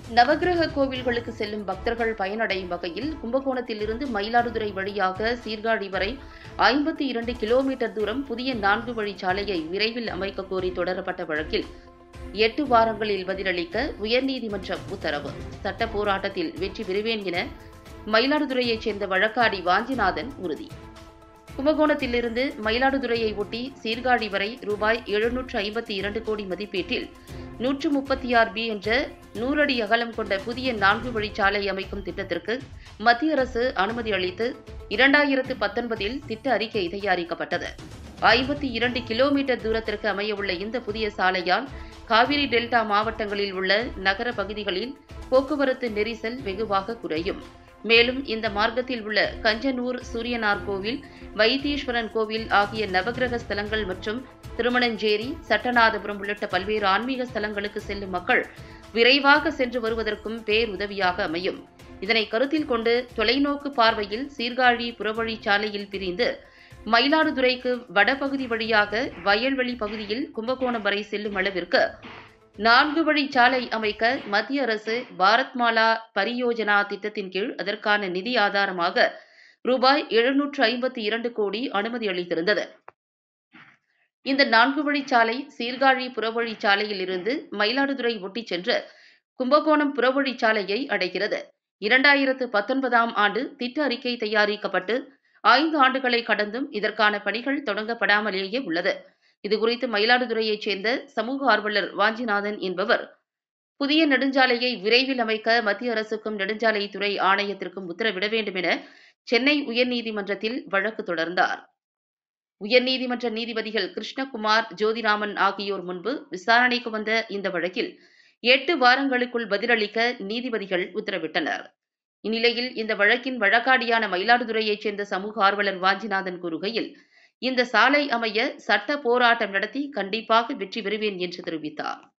நவக்கிரக கோவில்களுக்கு செல்லும் பக்தர்கள் பயனடையும் வகையில் கும்பகோணத்திலிருந்து மயிலாடுதுறை வழியாக சீர்காழி வரை ஐம்பத்தி இரண்டு கிலோமீட்டர் தூரம் புதிய நான்கு வழி சாலையை விரைவில் அமைக்க கோரி தொடரப்பட்ட வழக்கில் எட்டு வாரங்களில் பதிலளிக்க உயர்நீதிமன்றம் உத்தரவு சட்ட போராட்டத்தில் வெற்றி பெறுவேன் என மயிலாடுதுறையைச் சேர்ந்த வழக்காடி வாஞ்சிநாதன் உறுதி கும்பகோணத்திலிருந்து மயிலாடுதுறையை ஒட்டி சீர்காழி வரை ரூபாய் எழுநூற்று ஐம்பத்தி இரண்டு கோடி மதிப்பீட்டில் நூற்று முப்பத்தி ஆறு பி என்ற நூறடி அகலம் கொண்ட புதிய நான்கு வழிச்சாலை அமைக்கும் திட்டத்திற்கு மத்திய அரசு அனுமதி அளித்து இரண்டாயிரத்து பத்தொன்பதில் திட்ட அறிக்கை தயாரிக்கப்பட்டது ஐம்பத்தி இரண்டு கிலோமீட்டர் தூரத்திற்கு அமையவுள்ள இந்த புதிய சாலையால் காவிரி டெல்டா மாவட்டங்களில் உள்ள நகர பகுதிகளில் போக்குவரத்து நெரிசல் வெகுவாக குறையும் மேலும் இந்த மார்க்கத்தில் உள்ள கஞ்சனூர் சூரியனார் கோவில் வைத்தீஸ்வரன் கோவில் ஆகிய நவகிரக ஸ்தலங்கள் மற்றும் திருமணஞ்சேரி சட்டநாதபுரம் உள்ளிட்ட பல்வேறு ஆன்மீக ஸ்தலங்களுக்கு செல்லும் மக்கள் விரைவாக சென்று வருவதற்கும் பேருதவியாக அமையும் இதனை கருத்தில் கொண்டு தொலைநோக்கு பார்வையில் சீர்காழி புறவழி சாலையில் பிரிந்து மயிலாடுதுறைக்கு வடபகுதி வழியாக வயல்வெளி பகுதியில் கும்பகோணம் வரை செல்லும் அளவிற்கு நான்கு வழி சாலை அமைக்க மத்திய அரசு பாரத் மாலா பரியோஜனா திட்டத்தின் கீழ் அதற்கான நிதி ஆதாரமாக ரூபாய் எழுநூற்று ஐம்பத்தி இரண்டு கோடி அனுமதி அளித்திருந்தது இந்த நான்கு வழிச்சாலை சீர்காழி புறவழி சாலையில் இருந்து மயிலாடுதுறை ஒட்டிச் சென்று கும்பகோணம் புறவழி சாலையை அடைகிறது இரண்டாயிரத்து பத்தொன்பதாம் ஆண்டு திட்ட அறிக்கை தயாரிக்கப்பட்டு ஐந்து ஆண்டுகளை கடந்தும் இதற்கான பணிகள் தொடங்கப்படாமலேயே உள்ளது இதுகுறித்து மயிலாடுதுறையைச் சேர்ந்த சமூக ஆர்வலர் வாஞ்சிநாதன் என்பவர் புதிய நெடுஞ்சாலையை விரைவில் அமைக்க மத்திய அரசுக்கும் நெடுஞ்சாலைத்துறை ஆணையத்திற்கும் உத்தரவிட வேண்டும் என சென்னை உயர்நீதிமன்றத்தில் வழக்கு தொடர்ந்தார் உயர்நீதிமன்ற நீதிபதிகள் கிருஷ்ணகுமார் ஜோதிராமன் ஆகியோர் முன்பு விசாரணைக்கு வந்த இந்த வழக்கில் எட்டு வாரங்களுக்குள் பதிலளிக்க நீதிபதிகள் உத்தரவிட்டனர் இந்நிலையில் இந்த வழக்கின் வழக்காடியான மயிலாடுதுறையைச் சேர்ந்த சமூக ஆர்வலர் வாஞ்சிநாதன் கூறுகையில் இந்த சாலை அமைய சட்ட போராட்டம் நடத்தி கண்டிப்பாக வெற்றி பெறுவேன் என்று தெரிவித்தார்